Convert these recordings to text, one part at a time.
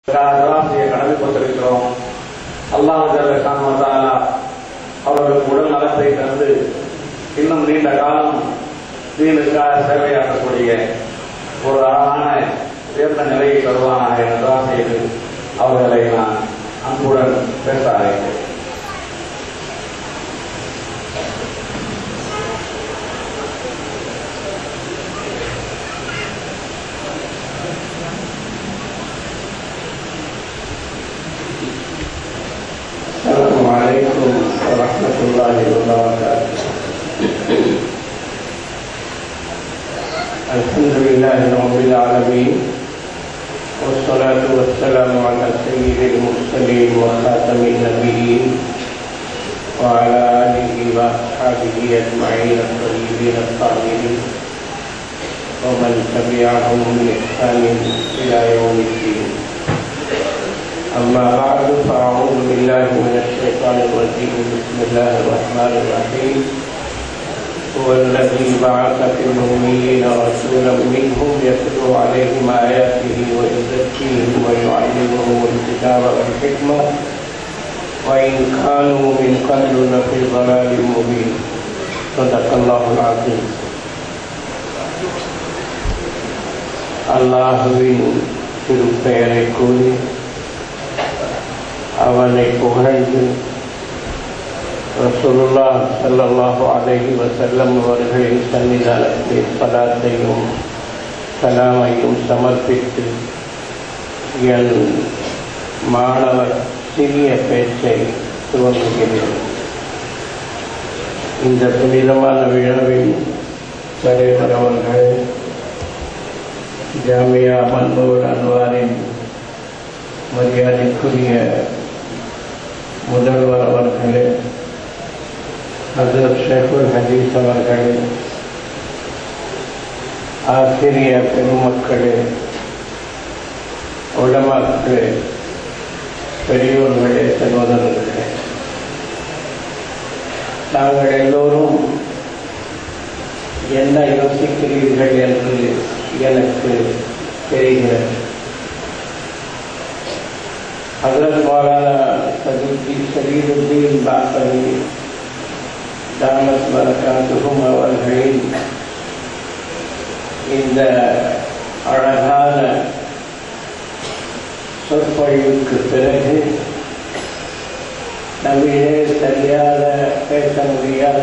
செய்ய கடமைப்பட்டிருக்கிறோம் அல்லாஹ் ஜல்லஷான் அவர்களுக்கு உடல் நலத்தை தந்து இன்னும் நீண்ட காலம் தீனுக்காக சேவையாற்றக்கூடிய ஒரு அழகான உயர்ந்த நிலையை தருவானாக என துவா செய்து அவர்களை நான் அன்புடன் பேச அழைக்கிறேன் السلام عليكم ورحمة الله وبركاته الحمد لله رب العالمين والصلاة والسلام على سيد المرسلين وخاتم النبيين وعلى آله وأصحابه أجمعين الطيبين الطاهرين ومن تبعهم بإحسان إلى يوم الدين أما بعد فأعوذ بالله من الشيطان الرجيم بسم الله الرحمن الرحيم هو الذي بعث في الأميين رسولا منهم يتلو عليهم آياته ويزكيهم ويعلمهم الكتاب والحكمة وإن كانوا من قبل لفي ضلال مبين صدق الله العظيم அல்லாஹுவின் திருப்பெயரை கூறி அவனை புகழ்ந்து ரசூலுல்லா ஸல்லல்லாஹு அலைஹி வஸல்லம் அவர்களின் சன்னிதானத்தில் பதாத்தையும் சலாமையும் சமர்ப்பித்து என் மாணவர் சிறிய பேச்சை துவங்குகிறேன் இந்த புனிதமான விழாவின் தலைவர் அவர்கள் ஜாமியா மன்னூர் அன்வாரின் மரியாதைக்குரிய முதல்வர் அவர்களே ஹசரத் ஷேகுல் ஹதீஸ் அவர்களே ஆசிரிய பெருமக்களே உடமாக்களே பெரியோர்களே சகோதரர்களே நாங்கள் எல்லோரும் என்ன யோசிக்கிறீர்கள் என்று எனக்கு தெரிகிறது حضرت مولانا صدیقی شریر الدین باقری دامت برکاتهم அவர்களின் இந்த அழகான சொற்பொழிவுக்கு பிறகு தமிழே சரியாக பேச முடியாத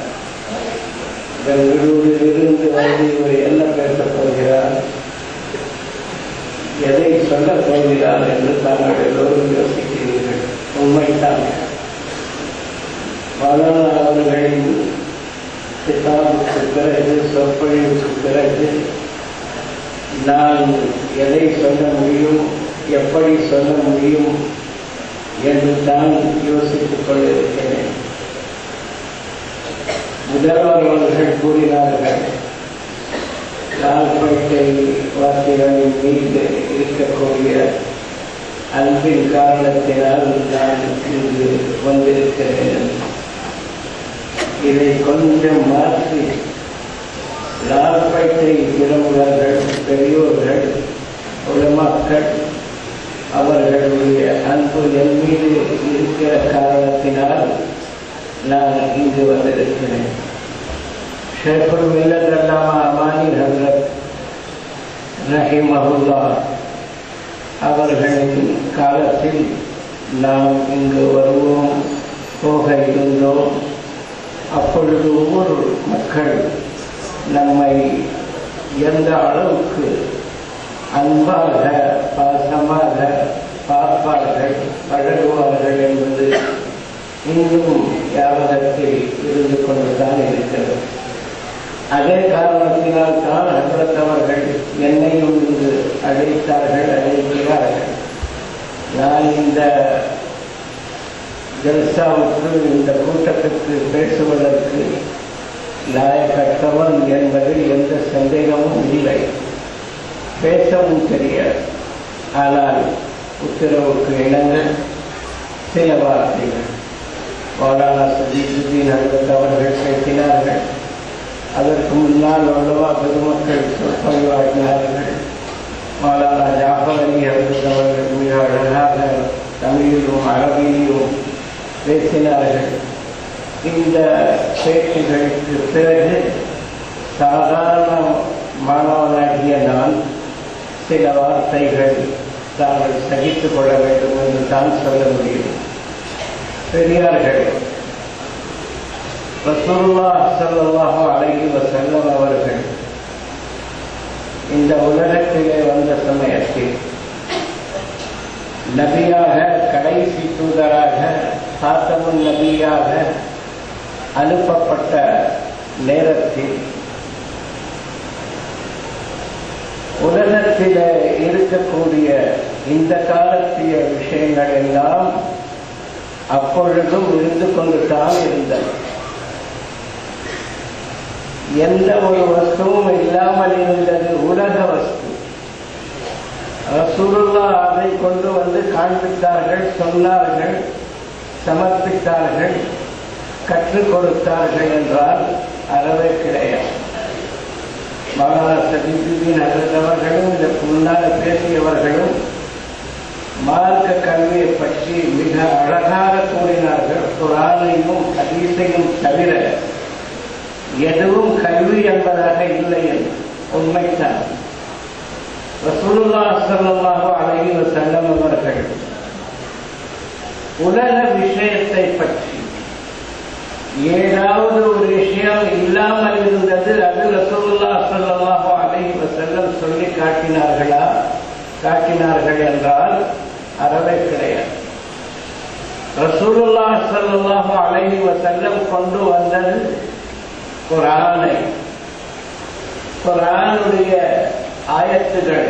பெங்களூரில் இருந்து வந்து இவர் என்ன பேசப் போகிறார் எதை சொல்லப் போகிறார் என்று தாங்கள் எல்லோரும் யோசிக்கிறீர்கள் உண்மைதான் மௌலானா அவர்களின் கிதாபுக்கு பிறகு சொற்பொழிவுக்கு பிறகு நான் எதை சொல்ல முடியும் எப்படி சொல்ல முடியும் என்று தான் யோசித்துக் கொண்டிருக்கிறேன் முதல்வர் அவர்கள் கூறினார்கள் லால்பேட்டை வாசிகளின் மீது இருக்கக்கூடிய அன்பின் காரணத்தினால் நான் இங்கு வந்திருக்கிறேன் இதை கொஞ்சம் மாற்றி லால்பேட்டை பிரமுகர்கள் பெரியோர்கள் உலமாக்கள் அவர்களுடைய அன்பு என் மீது இருக்கிற காரணத்தினால் நான் இங்கு வந்திருக்கிறேன் ஷேகுல் மில்லத் அல்லாமா அமானி ஹசரத் ரஹிமஹுல்லா அவர்களின் காலத்தில் நாம் இங்கு வருவோம் போக இருந்தோம் அப்பொழுது ஊர் மக்கள் நம்மை எந்த அளவுக்கு அன்பாக பாசமாக பார்ப்பார்கள் பழகுவார்கள் என்பது இன்னும் ஞாபகத்தில் இருந்து கொண்டுதான் இருக்கிறது அதே காரணத்தினால் தான் ஹசரத் அவர்கள் என்னையும் இங்கு அழைத்தார்கள் அழைக்கிறார்கள் நான் இந்த ஜல்சாவுக்கு இந்த கூட்டத்துக்கு பேசுவதற்கு லாயக்கற்றவன் என்பதில் எந்த சந்தேகமும் இல்லை பேசவும் தெரியாது ஆனால் உத்தரவுக்கு இணங்க சில வார்த்தைகள் மௌலானா சதீசுதீன் ஹசரத் அவர்கள் பேசினார்கள் அதற்கு முன்னால் உள்ளவா பெருமக்கள் சொற்பொழிவாற்றினார்கள் மௌலானா ஜாஃபர் அலி அவர்கள் அவர்கள் மிக பேசினார்கள் இந்த பேச்சுகளுக்கு பிறகு சாதாரண மாணவனாகிய நான் சில வார்த்தைகள் தாங்கள் சகித்துக் கொள்ள வேண்டும் என்று தான் சொல்ல முடியும் பெரியார்கள் ரசூல்லா ஸல்லல்லாஹு அலைஹி வஸல்லம் அவர்கள் இந்த உலகத்திலே வந்த சமயத்தில் நபியாக கடைசி தூதராக சாத்தமுன் நபியாக அனுப்பப்பட்ட நேரத்தில் உலகத்தில் இருக்கக்கூடிய இந்த காலத்திய விஷயங்கள் எல்லாம் அப்பொழுதும் இருந்து கொண்டு தான் இருந்தது எந்த ஒரு வஸ்துவும் இல்லாமல் இருந்தது உலக வஸ்து ரசூலுல்லா அதை கொண்டு வந்து காண்பித்தார்கள் சொன்னார்கள் சமர்ப்பித்தார்கள் கற்றுக் கொடுத்தார்கள் என்றால் அறவே கிடையாது மகானா சதீபின் அவர்களும் இதற்கு முன்னால் பேசியவர்களும் மார்க்க கல்வியை பற்றி மிக அழகாக கூறினார்கள் குரானையும் ஹதீஸையும் தவிர எதுவும் கல்வி என்பதாக இல்லை என்று உண்மைத்தான் ரசூலுல்லா ஸல்லல்லாஹு அலைஹி வஸல்லம் அவர்கள் உலக விஷயத்தை பற்றி ஏதாவது ஒரு விஷயம் இல்லாமல் இருந்தது அது ரசூலுல்லா ஸல்லல்லாஹு அலைஹி வஸல்லம் சொல்லி காட்டினார்களா காட்டினார்கள் என்றால் அறவே கிடையாது ரசூலுல்லா ஸல்லல்லாஹு அலைஹி வஸல்லம் கொண்டு வந்தது குரானை குரானுடைய ஆயத்துகளை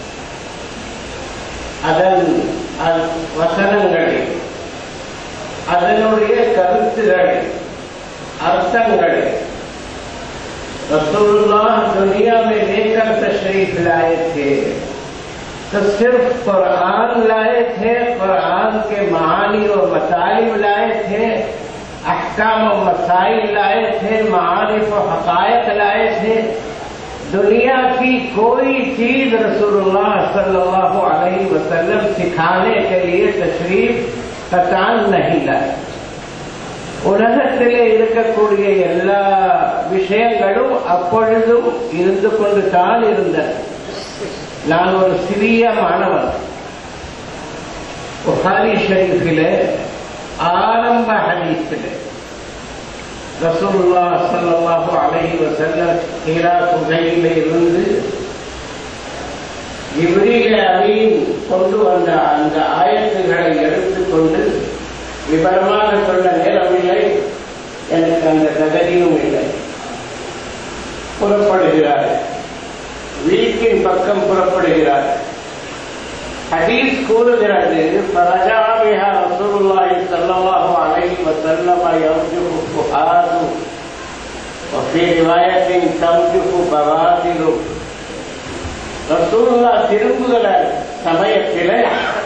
அதன் வசனங்களை அதனுடைய கருத்துகளை अर्थंगढ़ रसूलुल्लाह दुनिया में लेकर तशरीफ लाए थे तो सिर्फ कुरान लाए थे कुरान के मानी और मसाइल लाए थे अहकाम और मसाइल लाए थे मारिफ और हकायत लाए थे दुनिया की कोई चीज रसूलुल्लाह सल्लल्लाहु अलैहि वसल्लम सिखाने के लिए तशरीफ कतान नहीं लाए உலகத்திலே இருக்கக்கூடிய எல்லா விஷயங்களும் அப்பொழுதும் இருந்து கொண்டு தான் இருந்தது நான் ஒரு சிறிய மாணவன் புகாரி ஷரீஃபிலே ஆரம்ப ஹதீஸிலே ரசூலுல்லா ஸல்லல்லாஹு அலைஹி வஸல்லம் ஹீரா குகையிலே இருந்து இவ்ரீல அமீன் கொண்டு வந்த அந்த ஆயத்துகளை எடுத்துக்கொண்டு விவரமாக சொல்ல நேரமில்லை எனக்கு அந்த தகுதியும் இல்லை புறப்படுகிறார் வீட்டின் பக்கம் புறப்படுகிறார் ஹதீஸ் கூறுகிறது பரஜாபிஹா ரசூலுல்லாஹி ஸல்லல்லாஹு அலைஹி வஸல்லம் யர்ஜுஹு ஃபுஆது وفي رواية ترجف بوادر ரசூலுல்லா திரும்புகிற சமயத்திலே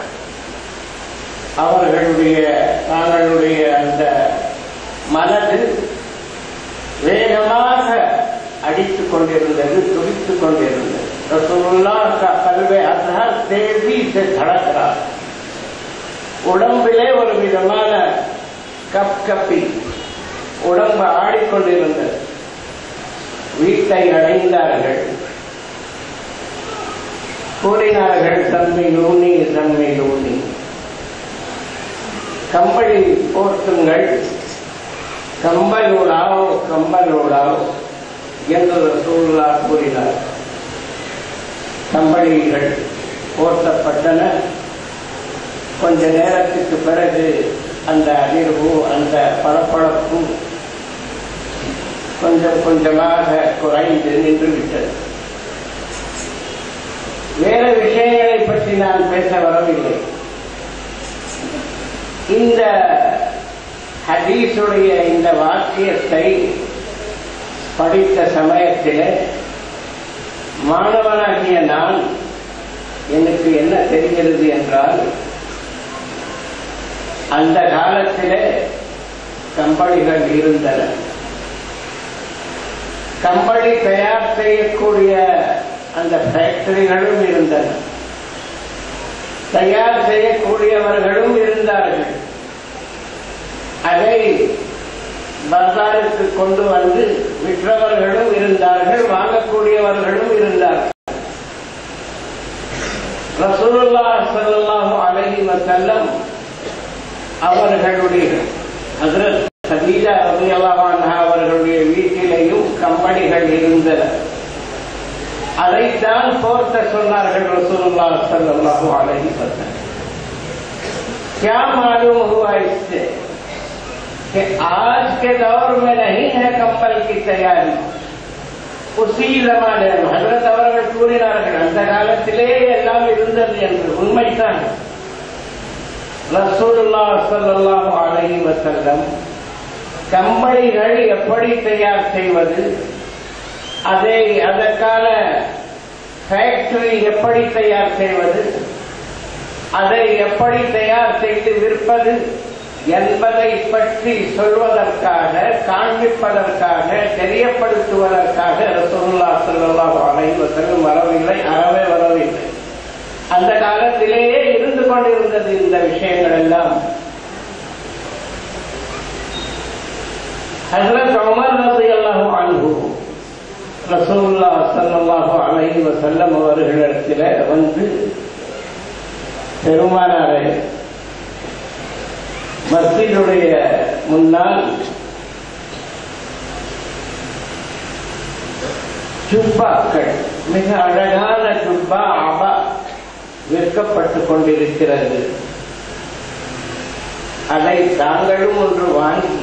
அவர்களுடைய தாங்களுடைய அந்த மனது வேகமாக அடித்துக் கொண்டிருந்தது துடித்துக் கொண்டிருந்தது ரசூலுல்லா का कल्बे अजहर तेजी से धड़क रहा உடம்பிலே ஒரு விதமான கப் கப்பி உடம்பு ஆடிக்கொண்டிருந்தது வீட்டை அடைந்தார்கள் கூறினார்கள் தன்மை நூனி தன்மை நூனி கம்பளி போர்த்துங்கள் கம்பலூடாவோ கம்பலூடாவோ என்று ரசூல்லா கூறினார் கம்பளிகள் போர்த்தப்பட்டன கொஞ்ச நேரத்துக்கு பிறகு அந்த அதிர்வு அந்த பளபளப்பு கொஞ்சம் கொஞ்சமாக குறைந்து நின்று விட்டது வேற விஷயங்களை பற்றி நான் பேச வரவில்லை இந்த ஹதீஸுடைய இந்த வாக்கியத்தை படித்த சமயத்தில் மாணவனாகிய நான் எனக்கு என்ன தெரிகிறது என்றால் அந்த காலத்திலே கம்பளிகள் இருந்தன கம்பளி தயார் செய்யக்கூடிய அந்த ஃபேக்டரிகளும் இருந்தன தயார் செய்யக்கூடியவர்களும் இருந்தார்கள் அதை பஜாருக்கு கொண்டு வந்து விற்றவர்களும் இருந்தார்கள் வாங்கக்கூடியவர்களும் இருந்தார்கள் ரசூலுல்லா ஸல்லல்லாஹு அலைஹி வஸல்லம் அவர்களுடைய ஹஜ்ரத் சதீஜா ரலியல்லாஹு அன்ஹா அவர்களுடைய வீட்டிலேயும் கம்பெனிகள் இருந்தன அதைத்தான் போர்த்த சொன்னார்கள் ரசூலுல்லா ஸல்லல்லாஹு அலைஹி வஸல்லம் क्या मालूम हुआ इससे कि आज के दौर में नहीं है कंबल की तैयारी உசி ஜமானே ஹசரத் அவர்கள் கூறினார்கள் அந்த காலத்திலே எல்லாம் இருந்தது என்று உண்மைதான் ரசூலுல்லா ஸல்லல்லாஹு அலைஹி வஸல்லம் கம்பளிகள் எப்படி தயார் செய்வது அதை அதற்கான ஃபேக்டரி எப்படி தயார் செய்வது அதை எப்படி தயார் செய்து விற்பது என்பதை பற்றி சொல்வதற்காக காண்பிப்பதற்காக தெரியப்படுத்துவதற்காக ரசூலுல்லா ஸல்லல்லாஹு அலைஹி வஸல்லம் வரவில்லை அறவே வரவில்லை அந்த காலத்திலேயே இருந்து கொண்டிருந்தது இந்த விஷயங்கள் எல்லாம் ஹஜரத் உமர் ரலியல்லாஹு அன்ஹு ரசூலுல்லாஹ் ஸல்லல்லாஹு அலைஹி வஸல்லம் அவர்களிடத்தில் வந்து பெருமானாரை மஸ்ஜிதுடைய முன்னால் ஜுப்பாக்கள் மிக அழகான ஜுப்பா அபா விற்கப்பட்டுக் கொண்டிருக்கிறது அதை தாங்களும் ஒன்று வாங்கி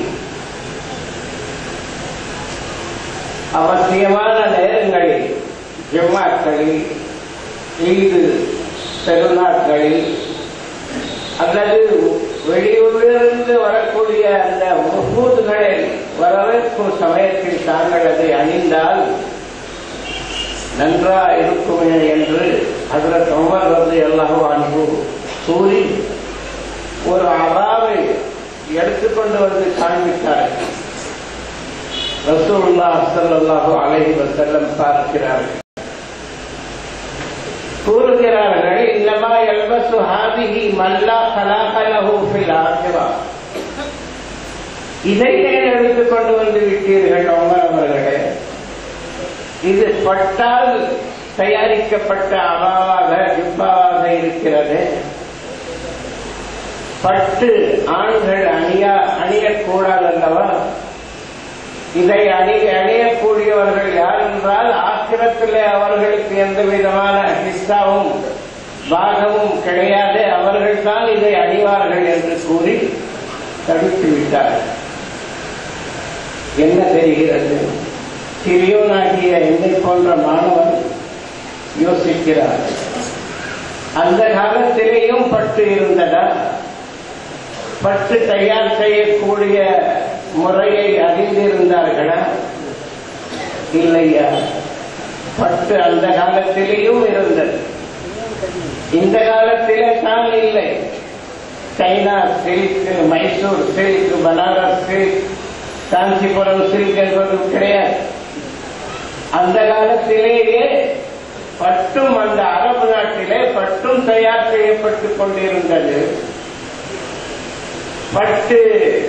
அவசியமான நேரங்களில் ஜும்மாக்களில் ஈது பெருநாட்களில் அல்லது வெளியூரிலிருந்து வரக்கூடிய அந்த முகூதுகளை வரவேற்கும் சமயத்தில் தாங்கள் அதை அணிந்தால் நன்றா இருக்குமே என்று அதில் உமர் வந்து எல்லாம் அன்பு கூறி ஒரு அபாவை எடுத்துக்கொண்டு வந்து காண்பித்தார்கள் ரசூல்லா ஸல்லல்லாஹு அலைஹி வஸல்லம் பார்க்கிறார்கள் கூறுகிறார்கள் இன்னமா எல்பசு ஹாதிஹி மல்லா கலாகலஹு ஃபில் ஆகிரா இதை ஏன் எடுத்துக் கொண்டு வந்து விட்டீர்கள் உமர் அவர்களே இது பட்டால் தயாரிக்கப்பட்ட அபாவாக ஜுப்பாவாக இருக்கிறது பட்டு ஆண்கள் அணியா அணியக்கூடாது அல்லவா இதை அணி அணியக்கூடியவர்கள் யார் என்றால் ஆக்கிரத்திலே அவர்களுக்கு எந்த விதமான ஹிஸ்ஸாவும் பாகமும் கிடையாது அவர்கள் தான் இதை அணிவார்கள் என்று கூறி தடுத்து விட்டார்கள் என்ன தெரிகிறது சிறியோனாகிய என்னை போன்ற மாணவன் யோசிக்கிறார் அந்த காலத்திலேயும் பட்டு இருந்ததா பட்டு தயார் செய்யக்கூடிய முறையை அறிந்திருந்தார்களா இல்லையா பட்டு அந்த காலத்திலேயும் இருந்தது இந்த காலத்திலே தான் இல்லை China silk Mysore silk Banaras silk Kanchipuram silk என்பது கிடையாது அந்த காலத்திலேயே பட்டும் அந்த அரபு நாட்டிலே பட்டும் தயார் செய்யப்பட்டுக் கொண்டிருந்தது पट्टे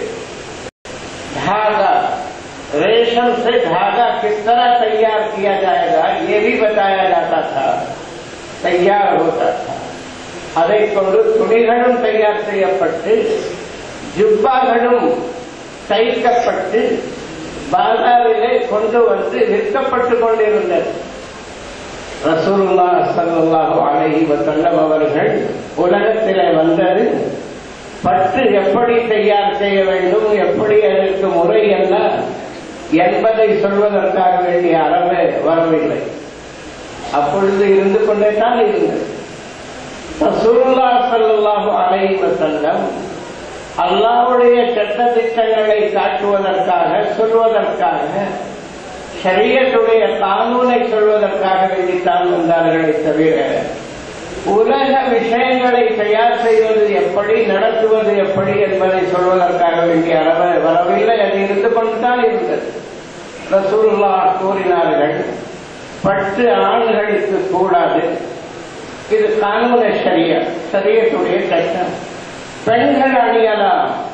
धागा रेशम से धागा किस तरह तैयार किया जाएगा ये भी बताया जाता था तैयार होता था அதை கொண்டு துணிகளும் தயார் செய்யப்பட்டு ஜுப்பாகளும் தைக்கப்பட்டு பாதாரிலே கொண்டு வந்து விற்கப்பட்டுக் கொண்டிருந்தது ரசூலுல்லா ஸல்லல்லாஹு அலைஹி வஸல்லம் அவர்கள் உலகத்திலே வந்தது பட்டு எப்படி தயார் செய்ய வேண்டும் எப்படி அதற்கு முறை என்ன என்பதை சொல்வதற்காக வேண்டிய அறவே வரவில்லை அப்பொழுது இருந்து கொண்டே தான் இருந்தது ரசூலுல்லா ஸல்லல்லாஹு அலைஹி வஸல்லம் அல்லாஹ்வுடைய சட்ட திட்டங்களை காட்டுவதற்காக சொல்வதற்காக ஷரியத்துடைய கானூனை சொல்வதற்காக வேண்டித்தான் வந்தார்களே தவிர உலக விஷயங்களை தயார் செய்வது எப்படி நடத்துவது எப்படி என்பதை சொல்வதற்காக வேண்டிய அளவு வரவில்லை அது இருந்து கொண்டுதான் இருந்தது ரசூலுல்லா கூறினார்கள் பட்டு ஆண்களுக்கு கூடாது இது கானூன ஷரிய சரியத்துடைய சட்டம் பெண்கள் அணியலாம்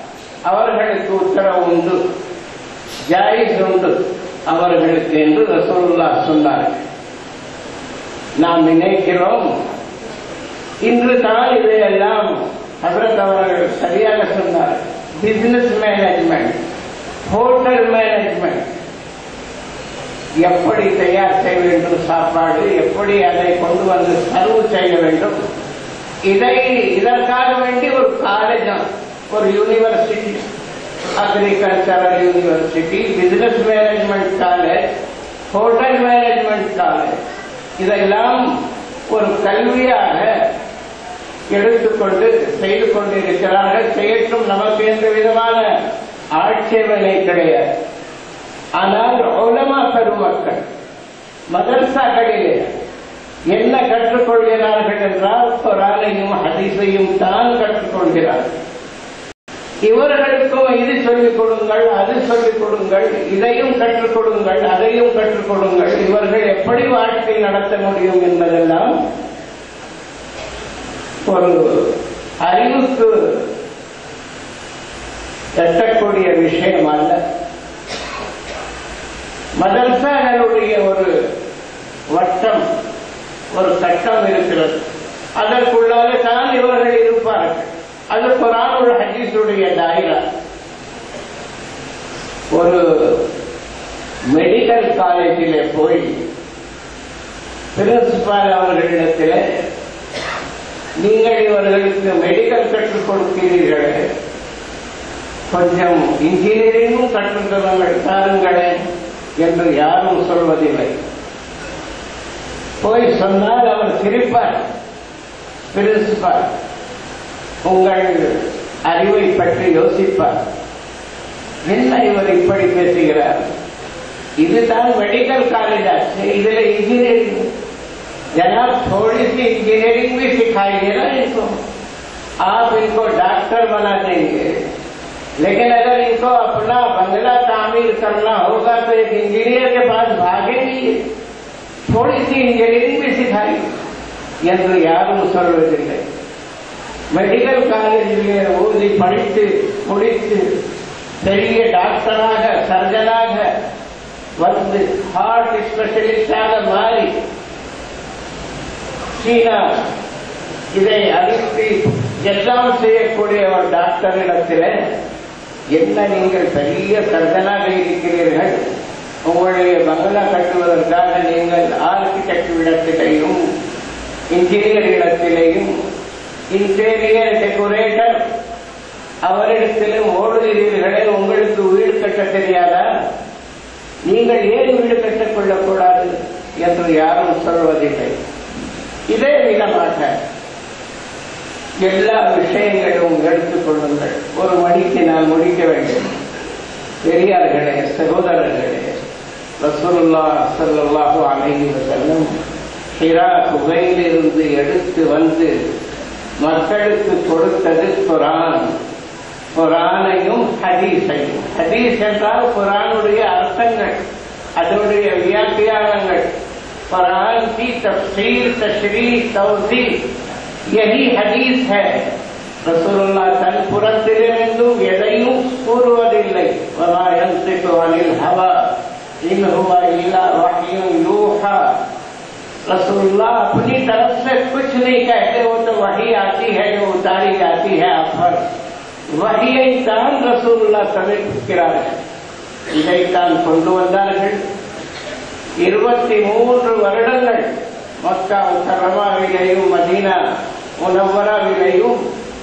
அவர்களுக்கு உத்தரவு உண்டு ஜாயிஸ் உண்டு அவர்களுக்கு என்று ரசூலுல்லா சொன்னார்கள் நாம் நினைக்கிறோம் இன்று தான் இதையெல்லாம் ஹசரத் அவர்கள் சரியாக சொன்னார் பிசினஸ் மேனேஜ்மெண்ட் ஹோட்டல் மேனேஜ்மெண்ட் எப்படி தயார் செய்ய வேண்டும் சாப்பாடு எப்படி அதை கொண்டு வந்து சர்வ் செய்ய வேண்டும் இதை இதற்காக வேண்டி ஒரு காலேஜ் ஒரு university agricultural university business management college hotel management college இதெல்லாம் ஒரு கல்வியாக எடுத்துக்கொண்டு செய்து கொண்டிருக்கிறார்கள் செய்யட்டும் நமக்கு எந்த விதமான ஆட்சேபனை கிடையாது ஆனால் உலமா பெருமக்கள் மதர்சாக்களிலே என்ன கற்றுக்கொள்கிறார்கள் என்றால் குரானையும் ஹதீஸையும் தான் கற்றுக்கொள்கிறார்கள் இவர்களுக்கும் இது சொல்லிக் கொடுங்கள் அது சொல்லிக் கொடுங்கள் இதையும் கற்றுக் கொடுங்கள் அதையும் கற்றுக் கொடுங்கள் இவர்கள் எப்படி வாழ்க்கை நடத்த முடியும் என்பதெல்லாம் ஒரு அறிவுக்கு எட்டக்கூடிய விஷயம் அல்ல மதரசாக்களுடைய ஒரு வட்டம் ஒரு சட்டம் இருக்கிறது அதற்குள்ளாக தான் இவர்கள் இருப்பார்கள் அது குரான் ஒரு ஹதீஸுடைய தாயிரா ஒரு மெடிக்கல் காலேஜிலே போய் பிரின்சிபால் அவர்களிடத்தில் நீங்கள் இவர்களுக்கு மெடிக்கல் கற்றுக் கொடுக்கிறீர்களே கொஞ்சம் இன்ஜினியரிங்கும் கற்றுத்தருங்கள் தாருங்களே என்று யாரும் சொல்வதில்லை போய் சொன்னால் அவர் சிரிப்பார் பிரின்சிபால் உங்கள் அறிவை பற்றி யோசிப்பார் என்ன இவர் இப்படி பேசுகிறார் இதுதான் மெடிकल कॉलेज है इधर इंजीनियरिंग जनाब थोड़ी सी इंजीनियरिंग भी सिखाइए ना इनको आप इनको डॉक्टर बना देंगे लेकिन अगर इनको अपना बंगला तामीर करना होगा तो एक इंजीनियर के पास भागेंगे थोड़ी सी इंजीनियरिंग भी सिखाई என்று யாரும் சொல்வதில்லை மெடிக்கல் காலேஜிலே ஊதி படித்து முடித்து பெரிய டாக்டராக சர்ஜனாக வந்து ஹார்ட் ஸ்பெஷலிஸ்டாக மாறி சீனா இதை அறிவித்து எல்லாம் செய்யக்கூடிய ஒரு டாக்டரிடத்தில் என்ன நீங்கள் பெரிய சர்ஜனாக இருக்கிறீர்கள் உங்களுடைய பங்களா கட்டுவதற்காக நீங்கள் ஆர்கிடெக்ட் இடத்திலேயும் இன்ஜினியர் இடத்திலேயும் இன்டீரியர் டெக்கரேட்டர் அவரிடத்திலும் ஓடுகிறீர்களே உங்களுக்கு வீடு கட்ட தெரியாதா நீங்கள் ஏன் வீடு கட்டிக் கொள்ளக்கூடாது என்று யாரும் சொல்வதில்லை இதே விதமாக எல்லா விஷயங்களும் எடுத்துக் கொள்ளுங்கள் ஒரு மணிக்கு நான் முடிக்க வேண்டும் பெரியார்களே சகோதரர்களே ரசூலுல்லா ஸல்லல்லாஹு அலைஹி வஸல்லம் ஹிரா குகையிலிருந்து எடுத்து வந்து மக்களுக்கு கொடுத்தது குரான் குரானையும் ஹதீஸையும் ஹதீஸ் என்றால் குரானுடைய அர்த்தங்கள் அதனுடைய வியாக்கியானங்கள் குரான் की तफसीर तशरीह तवजीह यही हदीस है ரசூலுல்லா தன் புறத்திலிருந்து எதையும் கூறுவதில்லை வமா யன்திகு அனில் ஹவா இன் ஹுவ இல்லா வஹ்யுன் யூஹா रसूलुल्लाह अपनी तरफ से कुछ नहीं कहते वो तो वही आती है जो उतारी जाती है आप पर வகையை தான் ரசூலுல்லா சமர்ப்பிக்கிறார்கள் இதைத்தான் கொண்டு வந்தார்கள் இருபத்தி மூன்று வருடங்கள் மக்கா முக்கரமாவிலையும் மதீனா முனவராவிலையும்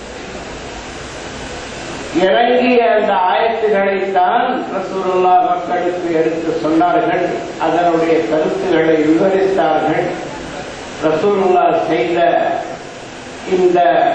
இறங்கிய அந்த ஆயத்துகளைத்தான் ரசூலுல்லா மக்களுக்கு எடுத்து சொன்னார்கள் அதனுடைய கருத்துக்களை விவரித்தார்கள் ரசூலுல்லா செய்த இந்த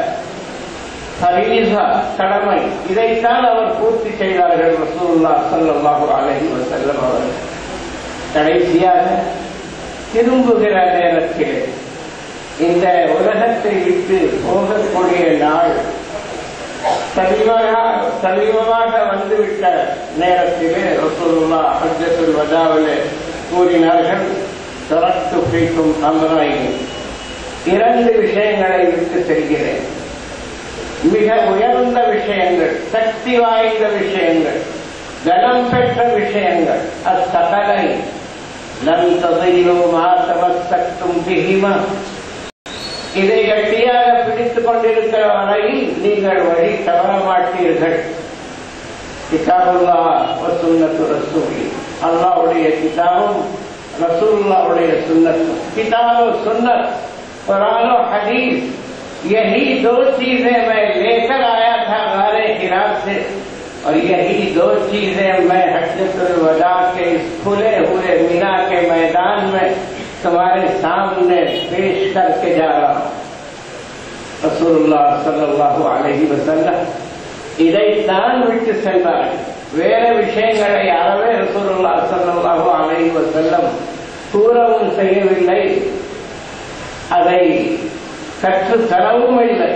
ஃபரீஸா கடமை இதைத்தான் அவர் பூர்த்தி செய்தார்கள் ரசூலுல்லா ஸல்லல்லாஹு அலைஹி வஸல்லம் அவர்கள் கடைசியாக திரும்புகிற நேரத்தில் இந்த உலகத்தை விட்டு போகக்கூடிய நாள் சமீபமாக சமீபமாக வந்துவிட்ட நேரத்திலே ரசூலுல்லா ஹஜ்ஜத்துல் வதாவிலே கூறினார்கள் தரத்து பீக்கும் அமராயின் இரண்டு விஷயங்களை விட்டு செல்கிறேன் மிக உயர்ந்த விஷயங்கள் சக்தி வாய்ந்த விஷயங்கள் கனம் பெற்ற விஷயங்கள் அத்தகலை நம் ததையிலோ மாத்தமசக்தும் பிகிமா இதை கட்டியாக பிடித்துக் கொண்டிருக்கிற வரையில் நீங்கள் வழி தவற மாட்டீர்கள் கிதாபுல்லா சுன்னத்து ரசூலி அல்லாவுடைய கிதாபும் रसूलुल्लाह सुन्नत किताब और सुन्नत कुरान और हदीस यही दो चीजें मैं लेकर आया था गारे हिरात से और यही दो चीजें मैं हजरतुल वदा के इस खुले हुए मीना के मैदान में तुम्हारे सामने पेश करके जा रहा हूं ரசூலுல்லாஹ் ஸல்லல்லாஹு அலைஹி வஸல்லம் இதைத்தான் விட்டு சென்றார்கள் வேற விஷயங்களை அறவே ரசூலுல்லாஹ் ஸல்லல்லாஹு அலைஹி வஸல்லம் கூறவும் செய்யவில்லை அதை கற்று தரவும் இல்லை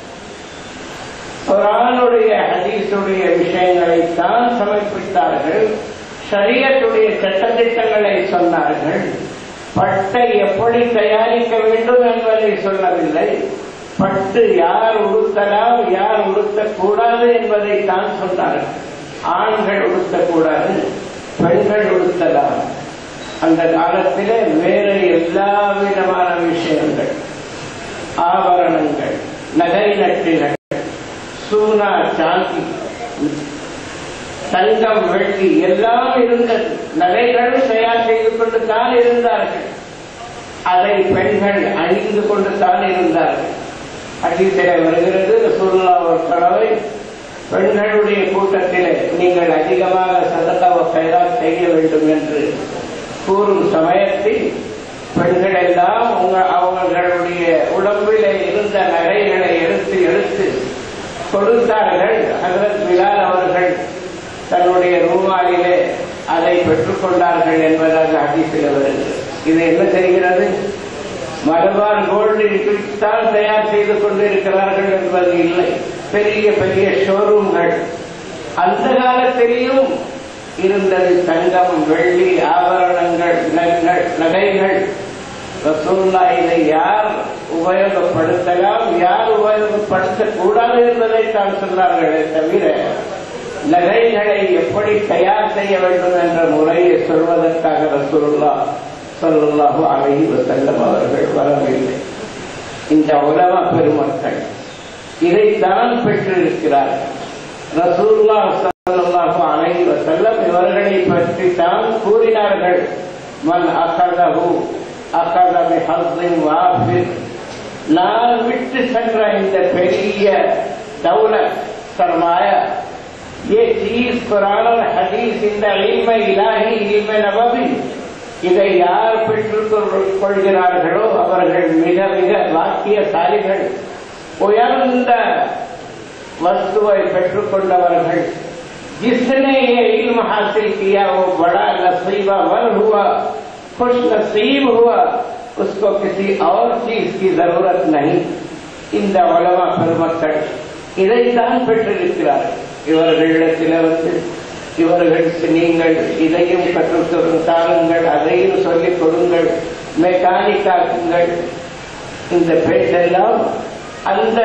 குரானுடைய ஹதீஸுடைய விஷயங்களை தான் சமர்ப்பித்தார்கள் ஷரியத்துடைய சட்டத்திட்டங்களை சொன்னார்கள் பட்டை எப்படி தயாரிக்க வேண்டும் என்பதை சொல்லவில்லை பட்டு யார் உடுத்தலாம் யார் உடுத்தக்கூடாது என்பதை தான் சொன்னார்கள் ஆண்கள் உடுத்தக்கூடாது பெண்கள் உடுத்தலாம் அந்த காலத்திலே வேற எல்லா விதமான விஷயங்கள் ஆபரணங்கள் நகை நட்டுகள் சூனா சாந்தி தங்கம் வெள்ளி எல்லாம் இருந்தது நகைகளும் தயார் செய்து கொண்டு தான் இருந்தார்கள் அதை பெண்கள் அணிந்து கொண்டு தான் இருந்தார்கள் அதிசய வருகிறது ரசூல்லா ஒரு தடவை பெண்களுடைய கூட்டத்திலே நீங்கள் அதிகமாக சதகாவ கைராத் செய்ய வேண்டும் என்று கூறும் சமயத்தில் பெண்கள் எல்லாம் உங்க அவர்களுடைய உடம்பிலே இருந்த நகைகளை எடுத்து எடுத்து கொடுத்தார்கள் ஹசரத் பிலால் அவர்கள் தன்னுடைய ரூமாலிலே அதை பெற்றுக்கொண்டார்கள் என்பதாக அதிசய வருகிறது இது என்ன தெரிகிறது மலபார் கோல்டு இப்படித்தான் தயார் செய்து கொண்டிருக்கிறார்கள் என்பது இல்லை பெரிய பெரிய ஷோரூம்கள் அந்த காலத்திலேயும் இருந்தது தங்கம் வெள்ளி ஆபரணங்கள் நகங்கள் நகைகள் ரசூல்லா இதை யார் உபயோகப்படுத்தலாம் யார் உபயோகப்படுத்தக்கூடாது என்பதை தான் சொன்னார்களே தவிர நகைகளை எப்படி தயார் செய்ய வேண்டும் என்ற முறையை சொல்வதற்காக ரசூல்லா சொல்லுல்லாஹு அலைஹி வசல்லம் அவர்கள் வரவில்லை இந்த உலமா பெருமக்கள் இதைத்தான் பெற்றிருக்கிறார்கள் ரசூல்லா சல்லாஹு அலைஹி வசல்லம் இவர்களை பற்றி தான் கூறினார்கள் மன் அகதஹு அகத பிஹஸ்ஸின் வாஃபிர் நான் விட்டு சென்ற இந்த பெரிய தௌலத் சர்மாயா ये चीज कुरान और हदीस இந்த இல்ம இலாஹி இல்ம நபவி இதை யார் பெற்றுக் கொள்கிறார்களோ அவர்கள் மிக மிக வாக்கியசாலிகள் உயர்ந்த वस्तुவை பெற்றுக் கொண்டவர்கள் जिसने ये इल्म हासिल किया वो बड़ा नसीबा वन हुआ खुश नसीब हुआ उसको किसी और चीज की जरूरत नहीं இந்த உலமா பெருமக்கள் இதைத்தான் பெற்றிருக்கிறார்கள் இவர்களிடத்தில் வந்து இவர்களுக்கு நீங்கள் இதையும் கற்றுத் தாருங்கள் அதையும் சொல்லிக் கொடுங்கள் மெக்கானிக்காக்குங்கள் இந்த பேச்செல்லாம் அந்த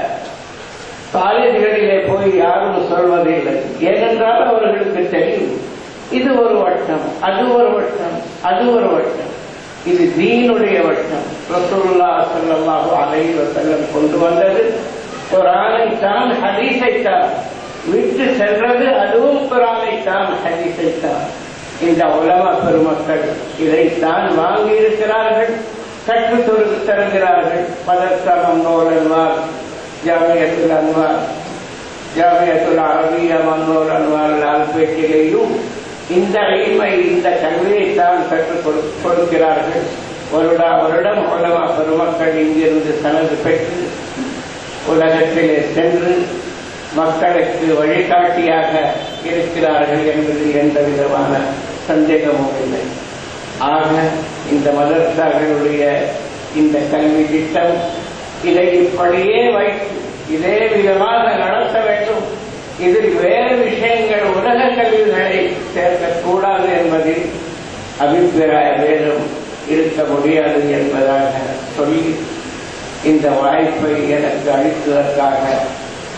காலேஜ்களிலே போய் யாரும் சொல்வதில்லை ஏனென்றால் அவர்களுக்கு தெரியும் இது ஒரு வட்டம் அது ஒரு வட்டம் அது ஒரு வட்டம் இது தீனுடைய வட்டம் ரசூல்லா சல்லாஹு அலைஹி வஸல்லம் கொண்டு வந்தது குரானை தான் ஹதீஸை தான் விட்டு சென்றது அதுவும் குரானை தான் ஹதீஸை தான் இந்த உலமா பெருமக்கள் இதைத்தான் வாங்கி இருக்கிறார்கள் கற்றுத் தருகிறார்கள் பதற்கமம் நோரன்வார் ஜாமியத்துல் அன்வார் ஜாமியத்துல் அரபியா மன்னோர் அன்வார் லால்பேட்டிலேயும் இந்த இல்மை இந்த கல்வியை தான் கற்றுக் கொடுக்கிறார்கள் வருடா வருடம் உலமா பெருமக்கள் இங்கிருந்து தனது பெற்று உலகத்திலே சென்று மக்களுக்கு வழிகாட்டியாக இருக்கிறார்கள் என்பதில் எந்த விதமான சந்தேகமும் இல்லை ஆக இந்த மதரசாக்களுடைய இந்த கல்வி திட்டம் இதை இப்படியே வைத்து இதே விதமாக நடத்த வேண்டும் இதில் வேறு விஷயங்கள் உலக கல்விகளை சேர்க்கக்கூடாது என்பதில் அபிப்பிராய வேதம் இருக்க முடியாது என்பதாக சொல்லி இந்த வாய்ப்பை எனக்கு அளித்ததற்காக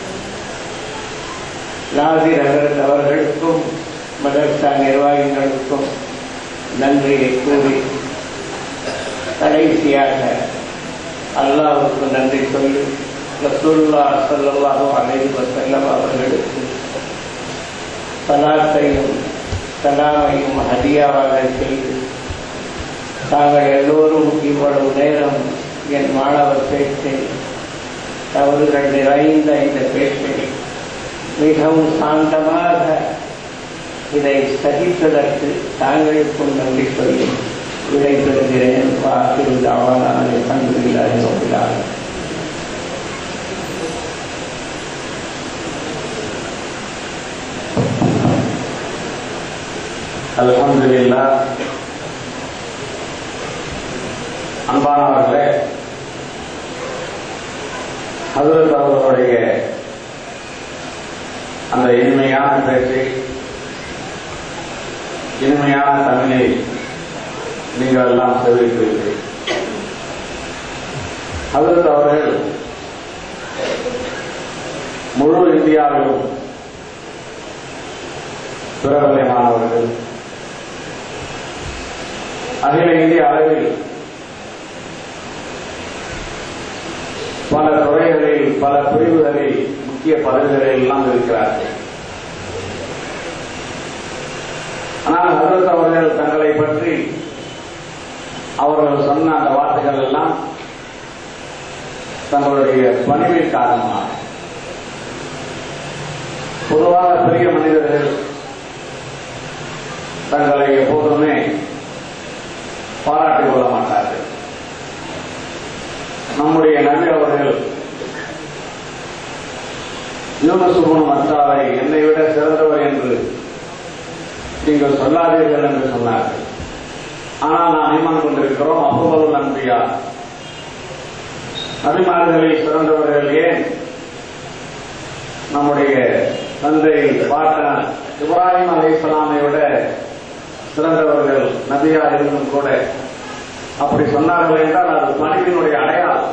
நாசிர் ஹசரத் அவர்களுக்கும் மதர்சா நிர்வாகிகளுக்கும் நன்றியை கூறி கடைசியாக அல்லாஹ்வுக்கு நன்றி சொல்லி ரசூல்லா ஸல்லல்லாஹு அலைஹி வஸல்லம் அவர்களுக்கு சலாத்தையும் சலாமையும் ஹதியாவாக செய்து தாங்கள் எல்லோரும் இவ்வளவு நேரம் என் மாணவர் பேச்சை தவறுகள் நிறைந்த இந்த பேச்சை மிகவும் சாந்தமாக இதை சகித்ததற்கு தாங்களுக்கும் நன்றி சொல்லி விடைபெறுகிறேன் வாக்கில் தாவான அல்ஹம்துலில்லாஹி ரப்பில் ஆலமீன் அல்ஹம்துலில்லா அன்பானவர்களே ஹசரத் அவர்களுடைய அந்த இனிமையான பேச்சை இனிமையான தமிழை நீங்கள் எல்லாம் தெரிவிக்கிறீர்கள் ஹசரத் அவர்கள் முழு இந்தியாவிலும் பிரபலமானவர்கள் அகில இந்திய அளவில் பல துறைகளில் பல பிரிவுகளில் முக்கிய பதவிகளில் எல்லாம் இருக்கிறார்கள் ஆனால் ஹசரத் அவர்கள் தங்களை பற்றி அவர்கள் சொன்ன அந்த வார்த்தைகள் எல்லாம் தங்களுடைய பணிவின் காரணமாக பொதுவாக பெரிய மனிதர்கள் தங்களை எப்போதுமே பாராட்டிக் கொள்ள மாட்டார்கள் நம்முடைய நபி அவர்கள் யூனசுபுன் மத்தாவை என்னை விட சிறந்தவர் என்று நீங்கள் சொல்லாதீர்கள் என்று சொன்னார்கள் ஆனால் நாம் ஈமான் கொண்டிருக்கிறோம் அப்புபல் நம்பியா நபிமார்களில் சிறந்தவர்கள் ஏன் நம்முடைய தந்தை பாட்டன் இப்ராஹிம் அலி இஸ்லாமை விட சிறந்தவர்கள் நபியா இருந்தும் கூட அப்படி சொன்னார்கள் என்றால் அது பணிவினுடைய அடையாளம்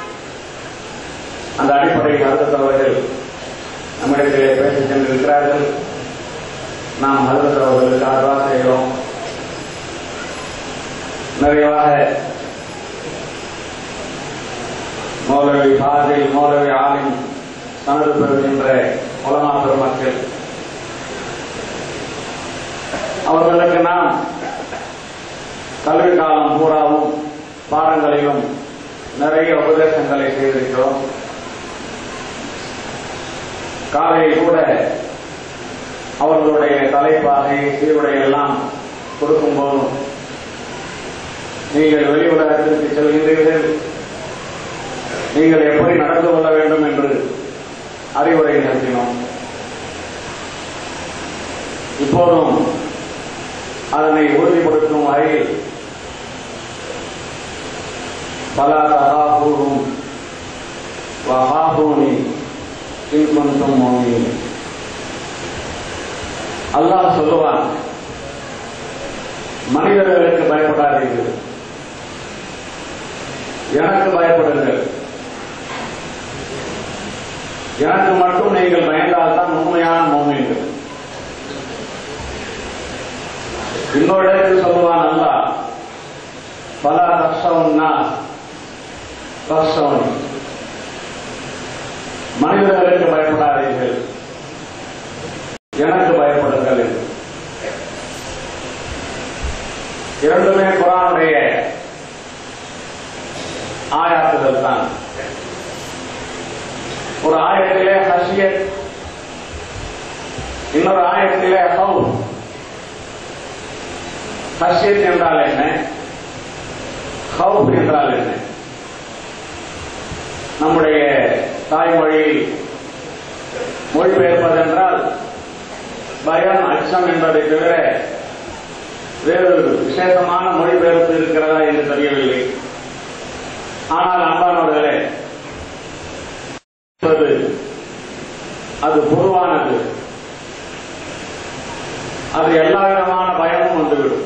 அந்த அடிப்படையில் அடுத்தவர்கள் நம்மிடத்திலே பேசிச் சென்றிருக்கிறார்கள் நாம் அடுத்தவர்களுக்கு ஆதரவா செய்கிறோம் நிறைவாக மௌலவி ஃபாதில் மௌலவி ஆலிம் தனது பெறுகின்ற உலமா பெருமக்கள் அவர்களுக்கு நாம் கல்வி காலம் பூராவும் பாடங்களிலும் நிறைய உபதேசங்களை செய்திருக்கிறோம் காலையில் கூட அவர்களுடைய தலைப்பாகை சீருடை எல்லாம் கொடுக்கும்போதும் நீங்கள் வெளி உலகத்திற்கு செல்கின்றீர்கள் நீங்கள் எப்படி நடந்து கொள்ள வேண்டும் என்று அறிவுரை நடத்தினோம் இப்போதும் அதனை உறுதிப்படுத்தும் வகையில் பல தகாபூரும் வகாபூனி இன்கொண்டும் மோனி அல்லாஹ் சொல்லுவான் மனிதர்களுக்கு பயப்படாதீர்கள் எனக்கு பயப்படுங்கள் எனக்கு மட்டும் நீங்கள் பயந்தால் தான் உண்மையான மோமீன்கள் இன்னொரு இடத்தில் சொல்லுவான் அல்லா பல கஷ்டம்னா கஷ்டம் மனிதர்களுக்கு பயப்படாதீர்கள் எனக்கு பயப்படுங்கள் என்று இரண்டுமே குரானுடைய ஆயாத்துகள் தான் ஒரு ஆயத்திலே ஹஷியத் இன்னொரு ஆயத்திலே ஹவுல் ஹஷியத் என்றால் என்ன ஹவுப் என்றால் என்ன நம்முடைய தாய்மொழியில் மொழிபெயர்ப்பதென்றால் பயம் அச்சம் என்பதை தவிர வேறு விசேஷமான மொழிபெயர்ப்பு இருக்கிறதா என்று தெரியவில்லை ஆனால் அன்பானவர்களே என்பது அது பொதுவானது அது எல்லா விதமான பயமும் வந்துவிடும்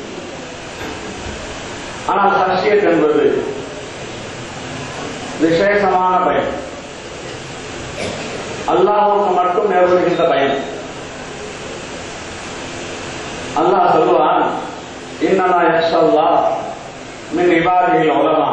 ஆனால் சசியத் என்பது விசேஷமான பயம் அல்லாஹ்வுக்கு மட்டும் ஏற்படுகின்ற பயம் அல்லாஹ் சொல்லுவான் இன்னமா யக்ஷல்லா மின் இபாதிகள் உலமா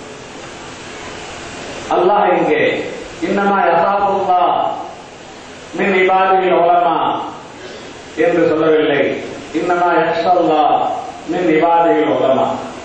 அல்லாஹ் இங்கே இன்னமா யசாபுல்லா மின் இபாதிகள் உலமா என்று சொல்லவில்லை இன்னமா யக்ஷல்லா மின் இபாதிகள் உலமா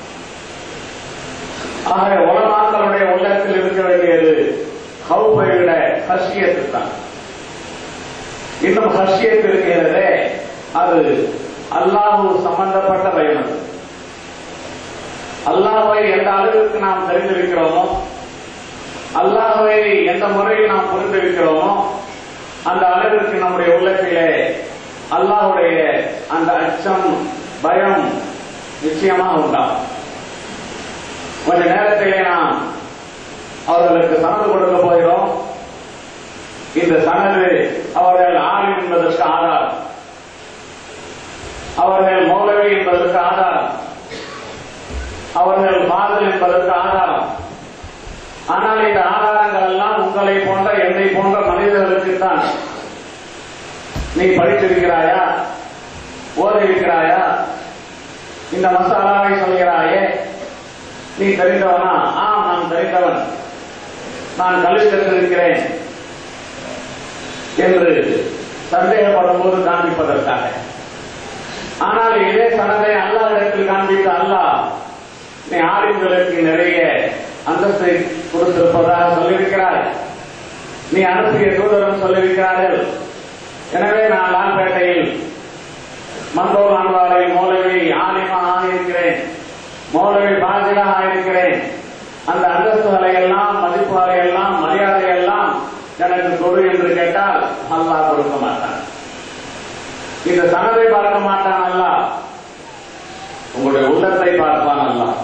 ஆக உலமாக்களுடைய உள்ளத்தில் இருக்க வேண்டியது ஹவுப்பை விட ஹர்ஷியத்து தான் இன்னும் ஹர்ஷியத்து இருக்கிறதே அது அல்லாஹு சம்பந்தப்பட்ட பயம் அது அல்லாஹ்வை எந்த அளவிற்கு நாம் தெரிந்திருக்கிறோமோ அல்லாஹ்வை எந்த முறையில் நாம் புரிந்திருக்கிறோமோ அந்த அளவிற்கு நம்முடைய உள்ளத்திலே அல்லாஹ்வுடைய அந்த அச்சம் பயம் நிச்சயமாக உண்டாகும் கொஞ்ச நேரத்திலே நாம் அவர்களுக்கு சனது கொடுக்க போகிறோம் இந்த சனது அவர்கள் ஆளும் என்பதற்கு ஆதாரம் அவர்கள் மௌலவி என்பதற்கு ஆதாரம் அவர்கள் பாதல் என்பதற்கு ஆதாரம் ஆனால் இந்த ஆதாரங்கள் எல்லாம் உங்களை போன்ற என்னை போன்ற மனிதர்களுக்குத்தான் நீ படித்திருக்கிறாயா ஓதிருக்கிறாயா இந்த மசாலாவை சொல்கிறாயே நீ தெரிந்தவனா ஆம் நான் தெரிந்தவன் நான் கல்வி கற்றிருக்கிறேன் என்று சந்தேகப்படும் போது காண்பிப்பதற்காக ஆனால் இதே சனதை அல்லாஹிடத்தில் காண்பித்த அல்லாஹ் நீ ஆளுங்களுக்கு நிறைய அந்தஸ்தை கொடுத்திருப்பதாக சொல்லியிருக்கிறாய் நீ அனுப்பிய தூதரும் சொல்லியிருக்கிறார்கள் எனவே நான் லால்பேட்டையில் மந்தோர் அன்வாரை மௌலவி ஆலிமா ஆகியிருக்கிறேன் மௌலவி பாஜிலா ஆகியிருக்கிறேன் அந்த அந்தஸ்துகளை எல்லாம் மதிப்புகளை எல்லாம் மரியாதை எல்லாம் எனக்கு கொடு என்று கேட்டால் அல்லாஹ் கொடுக்க மாட்டான் இந்த சனதை பார்க்க மாட்டான் அல்லாஹ் உங்களுடைய உள்ளத்தை பார்ப்பான் அல்லாஹ்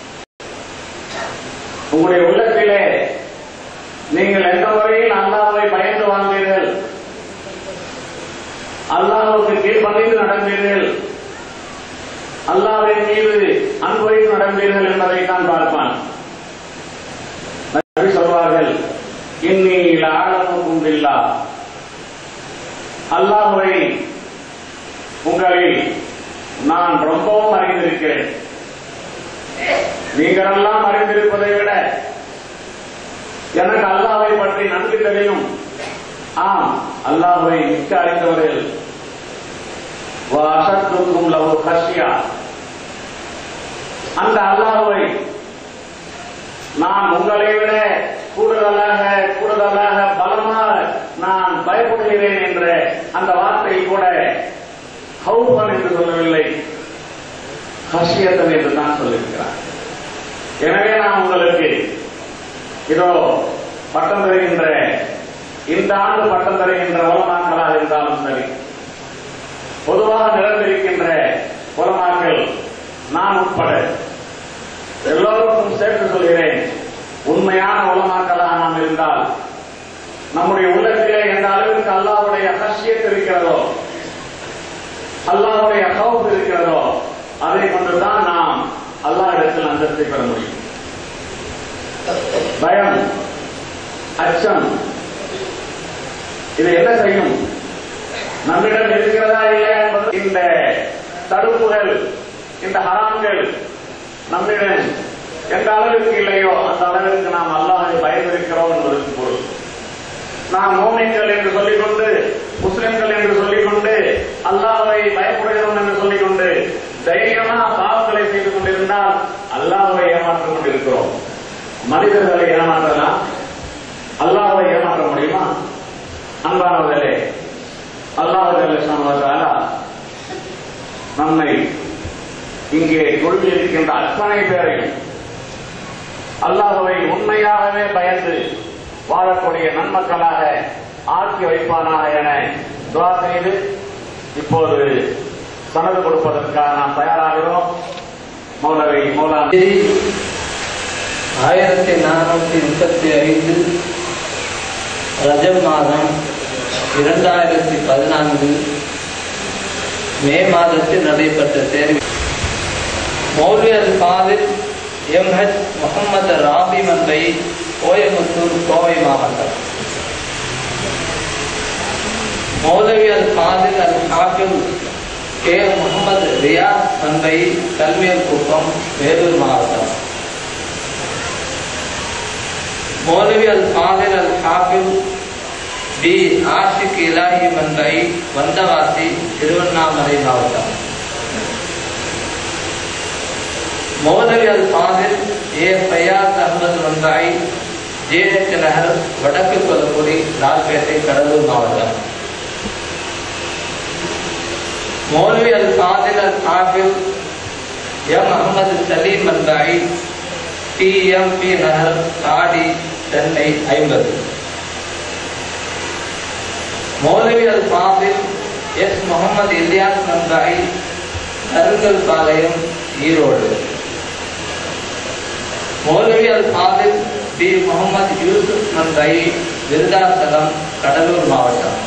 உங்களுடைய உள்ளத்திலே நீங்கள் எந்த முறையில் அல்லாஹ்வை பயந்து வாழ்ந்தீர்கள் அல்லாஹ்வுக்கு கீழ்ப்பணிந்து நடந்தீர்கள் அல்லாஹ்வின் மீது அன்பு வைத்து நடந்தீர்கள் என்பதை தான் பார்ப்பான் நபி சொல்வார்கள் இன்னி ஆழமுக்கும் இல்லா அல்லாஹ்வை உங்களில் நான் ரொம்பவும் அறிந்திருக்கிறேன் நீங்களெல்லாம் அறிந்திருப்பதை விட எனக்கு அல்லாஹ்வை பற்றி நன்கு தெரியும் ஆம் அல்லாஹ்வை மிக்க அறிந்தவர்கள் வாசத்துக்கும் லவ் கஷ்யா அந்த அல்லாஹ்வை நான் உங்களை விட கூடுதலாக கூடுதலாக பலமாக நான் பயப்படுகிறேன் என்ற அந்த வார்த்தை கூட ஹவுபன் என்று சொல்லவில்லை ஹர்ஷியத்தன் என்று தான் சொல்லியிருக்கிறார் எனவே நான் உங்களுக்கு இதோ பட்டம் தருகின்ற இந்த ஆண்டு பட்டம் தருகின்ற உலமாக்களாக இருந்தாலும் சரி பொதுவாக நிரம்பியிருக்கின்ற உலமாக்கள் நான் உட்பட எல்லோருக்கும் சேர்த்து சொல்கிறேன் உண்மையான உலமாக்களாக நாம் இருந்தால் நம்முடைய உள்ளத்திலே எந்த அளவிற்கு அல்லாஹ்வுடைய ஹர்ஷியத் இருக்கிறதோ அல்லாஹ்வுடைய ஹவுப் இருக்கிறதோ அதை கொண்டுதான் நாம் அல்லாஹ் இடத்தில் அந்தஸ்தை பெற முடியும் பயம் அச்சம் இது என்ன செய்யும் நம்மிடம் இருக்கிறதா இல்லையா என்பது இந்த தடுப்புகள் இந்த ஹராம்கள் நம்மிடம் எந்த அளவிற்கு இல்லையோ அந்த அளவிற்கு நாம் அல்லாஹை பயந்திருக்கிறோம் என்பதற்கு பொருள் நாம் மோமின்கள் என்று சொல்லிக்கொண்டு முஸ்லிம்கள் என்று சொல்லிக்கொண்டு அல்லாஹ்வை பயப்படுகிறோம் என்று சொல்லிக்கொண்டு தைரியமா பாவங்களை செய்து கொண்டிருந்தால் அல்லாஹ்வை ஏமாற்றிக் கொண்டிருக்கிறோம் மனிதர்களை ஏமாற்றலாம் அல்லாஹ்வை ஏமாற்ற முடியுமா அன்பானவர்களே அல்லாஹ் நம்மை இங்கே கொள்கையிருக்கின்ற அத்தனை பேரையும் அல்லாஹ்வை உண்மையாகவே பயந்து வாழக்கூடிய நன்மக்களாக ஆக்கி வைப்பானாக என துவா செய்து இப்போது சனது கொடுப்பதற்காக நாம் தயாராகிறோம் மௌலவி மௌலானா தேதி ஆயிரத்தி நானூற்றி முப்பத்தி ஐந்து ரஜப் மாதம் இரண்டாயிரத்தி பதினான்கு மே மாதத்தில் நடைபெற்ற தேர்வு மௌலியர் காதிர் எம்ஹெச் முகமது ராபி மந்தை கோயம்புத்தூர் கோவை மாவட்டம் மௌலவி அல் ஃபாதில் அல் ஹாஃபில் கே முகமது ரியாஸ் தந்தை கல்வியல் குப்பம் வேலூர் மாவட்டம் மௌலவி அல் ஃபாதில் அல் ஹாஃபில் பி ஆஷிக் இலாஹி மந்தை வந்தவாசி திருவண்ணாமலை மாவட்டம் மௌலவி அல் ஃபாதில் ஏ ஃபையாஸ் அகமது மந்தாய் ஜேஎச் நகர் வடக்கு கொலக்குடி லால்பேட்டை கடலூர் மாவட்டம் மௌலவி அல் ஃபாதில் அல் ஹாஃபில் எம் அகமது சலீம் மந்தாய் டிஎம்பி நகர் தாடி சென்னை ஐம்பது மௌலவி அல் ஃபாதில் எஸ் முகமது இலியாஸ் மந்தாய் கருங்கல் பாளையம் ஈரோடு மௌலவி அல் ஃபாதில் பி முகமது யூசுப் மந்தாய் விருதாசலம் கடலூர் மாவட்டம்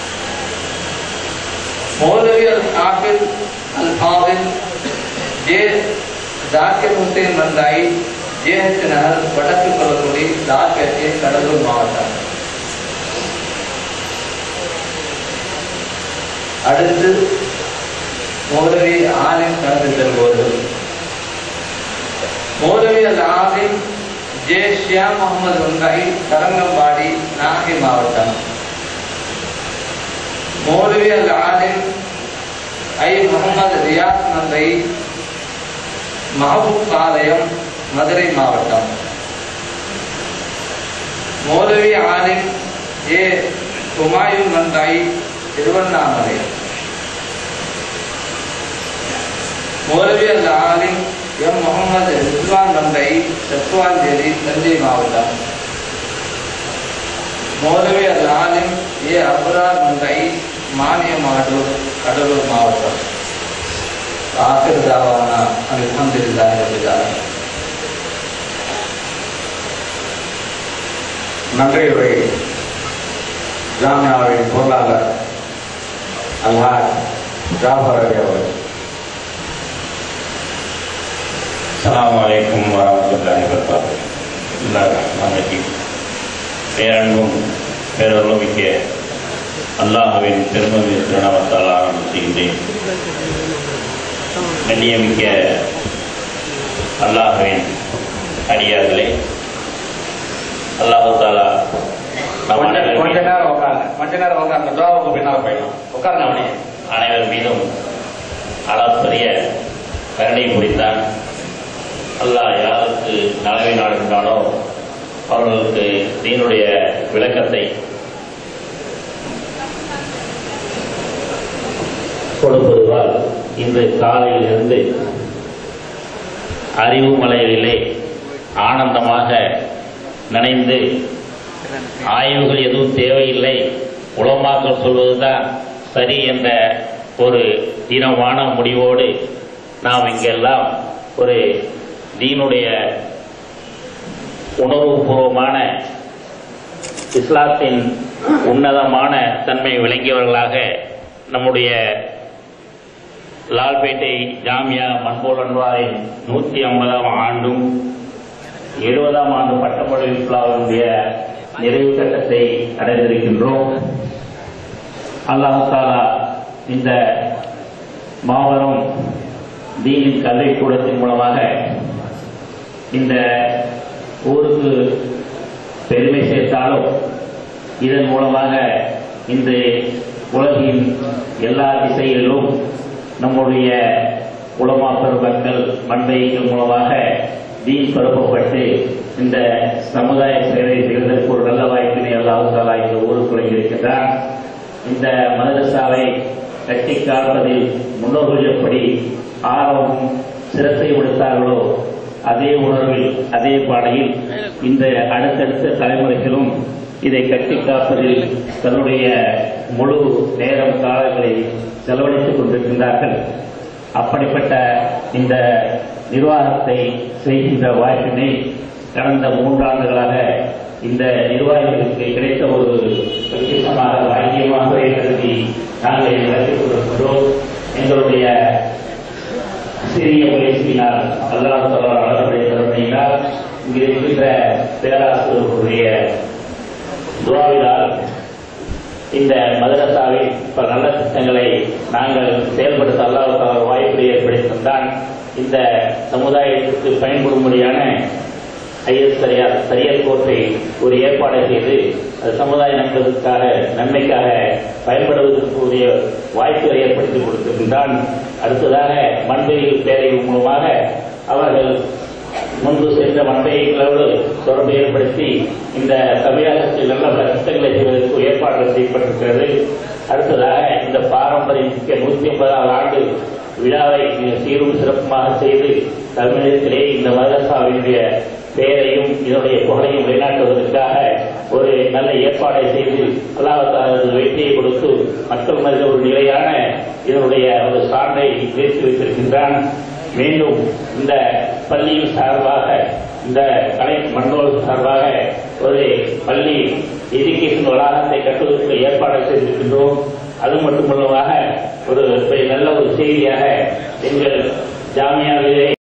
மௌலவி அல் ஹாஃபில் அல் ஃபாதில் ஜே ஜாக்கிர் ஹுசேன் மந்தாய் ஜேஹெச் நகர் வடக்கு கொலக்குடி லால்பேட்டை கடலூர் மாவட்டம் அடுத்து மௌலவி ஆலிம் கடந்து செல்வோது மௌலவி அல் ஆலிம் ஜே ஷியாம் முகமது வங்காய் தரங்கம்பாடி நாகை மாவட்டம் மௌலவி அல் ஆலிம் ஐ முகமது ரியாஸ் நந்தை மஹபூப் பாளையம் மதுரை மாவட்டம் மௌலவி ஆலிம் ஏ குமாயூன் மந்தாய் திருவண்ணாமலை மௌலவி அல் ஆலிம் எம் முகமது ரிஸ்வான் மந்தை சத்துவாஞ்சேரி தஞ்சை மாவட்டம் மௌலவி அல் ஆலிம் ஏ அபுரார் மந்தை மானியமாடூர் கடலூர் மாவட்டம் ஆசிர் தாவானா அல்ஹம்துலில்லாஹி ரபில் ஆலமீன் நன்றியுரை ஜாமியாவின் பொருளாளர் அல்ஹாஜ் ஜாஃபர் அலி அவர்கள் அஸ்ஸலாமு அலைக்கும் வரமத்துல்லாஹி வபரகாத்துஹு பிஸ்மில்லாஹிர் ரஹ்மானிர் ரஹீம் பேரன்பும் பேரருளும் மிக்க அல்லாஹ்வின் பெருமதி திருநாமத்தால் ஆரம்பம் செய்கின்றேன் கண்ணியமிக்க அல்லாஹ்வின் அடியார்களே அல்லாஹு தாலா நம் கொஞ்ச அனைவர் கொஞ்ச மீதும் நேரம் உட்காருங்க கொஞ்ச நேரம் உட்காருங்க துவாவுக்கு பின்னால் போயிடலாம் உட்காருங்க அப்படியே அனைவர் மீதும் அளப்பரிய கருணை புரிந்தான் அல்லாஹ் யாருக்கு நலவை நாடுகின்றானோ அவர்களுக்கு தீனுடைய விளக்கத்தை கொடுப்பதுவால் இன்று காலையிலிருந்து அறிவு மலையிலே ஆனந்தமாக நனைந்து ஆய்வுகள் எதுவும் தேவையில்லை உலமாக்கள் சொல்வதுதான் சரி என்ற ஒரு தீனமான முடிவோடு நாம் இங்கெல்லாம் ஒரு தீனுடைய உணர்வுபூர்வமான இஸ்லாத்தின் உன்னதமான தன்மை விளங்கியவர்களாக நம்முடைய லால்பேட்டை ஜாமியா மன்போல் அன்வாரின் நூற்றி ஐம்பதாம் ஆண்டும் எழுபதாம் ஆண்டு பட்டமளிப்பு விழாவினுடைய நிறைவு கட்டத்தை அடைந்திருக்கின்றோம் அல்லாஹ் தாலா இந்த மாபெரும் தீனின் கல்வி கூடத்தின் மூலமாக இந்த ஊருக்கு பெருமை சேர்த்தாலும் இதன் மூலமாக இந்த உலகின் எல்லா திசைகளிலும் நம்முடைய உலமா பெருமக்கள் மண்பைகள் மூலமாக தீன் பரப்பப்பட்டு இந்த சமுதாய சேவை செய்வதற்கு ஒரு நல்ல வாய்ப்பினை அல்லாஹ் தாலா இந்த ஊருக்குள்ளே இருக்கின்றார் இந்த மதரசாவை கட்டி காப்பதில் முன்னோர்கள் எப்படி ஆர்வம் சிரத்தை கொடுத்தார்களோ அதே உணர்வில் அதே பாடையில் இந்த அடுத்தடுத்த தலைமுறைகளும் இதை கட்டி காப்பதில் தன்னுடைய முழு நேரம் காலங்களை செலவழித்துக் கொண்டிருக்கின்றார்கள் அப்படிப்பட்ட இந்த நிர்வாகத்தை செய்கின்ற வாய்ப்பினை கடந்த மூன்றாண்டுகளாக இந்த நிர்வாகிகளுக்கு கிடைத்த ஒரு விசேஷமாக வாக்கியமாக கருதி நாங்கள் இதை நடத்திக் கொண்டிருக்கிறோம் எங்களுடைய சிறிய முயற்சியினால் அல்லாஹ் தலா வளர்ப்புடைய கருணையினால் இங்கே இருக்கின்ற பேராசிரியர்களுடைய துவாவினால் இந்த மதரசாவில் பல நல்ல திட்டங்களை நாங்கள் செயல்படுத்த அல்லாஹ் வாய்ப்பை ஏற்படுத்தியிருந்தான் இந்த சமுதாயத்திற்கு பயன்படும்படியான ஐஎஸ் சரியார் சரியர் கோர்ட்டை ஒரு ஏற்பாடை செய்து அது சமுதாய நண்பர்களுக்காக நன்மைக்காக பயன்படுவதற்குரிய வாய்ப்புகளை ஏற்படுத்தி கொடுத்திருக்கின்றான் அடுத்ததாக மண்பெயில் பேரவை மூலமாக அவர்கள் முன்பு சென்ற மண்பெய்களோடு தொடர்பு ஏற்படுத்தி இந்த தமிழகத்தில் நல்ல பல திட்டங்களை செய்வதற்கு ஏற்பாடுகள் செய்யப்பட்டிருக்கிறது அடுத்ததாக இந்த பாரம்பரிய நூத்தி ஐம்பதாவது ஆண்டு விழாவை சீரும் சிறப்புமாக செய்து தமிழகத்திலே இந்த மதரசாவினுடைய பெயரையும் இதனுடைய புகழையும் வெளிநாட்டுவதற்காக ஒரு நல்ல ஏற்பாடை செய்து அல்லாஹ் வெற்றியை கொடுத்து மக்கள் மத்தியில் ஒரு நிலையான இதனுடைய ஒரு சான்றை நிறுத்தி வைத்திருக்கின்றான் மீண்டும் இந்த பள்ளியின் சார்பாக இந்த கலை மன்னோர் சார்பாக ஒரு பள்ளி எஜுகேஷன் வளாகத்தை கட்டுவதற்கு ஏற்பாடு செய்திருக்கின்றோம் அது மட்டுமல்லமாக ஒரு நல்ல ஒரு செய்தியாக எங்கள் ஜாமியாவிலே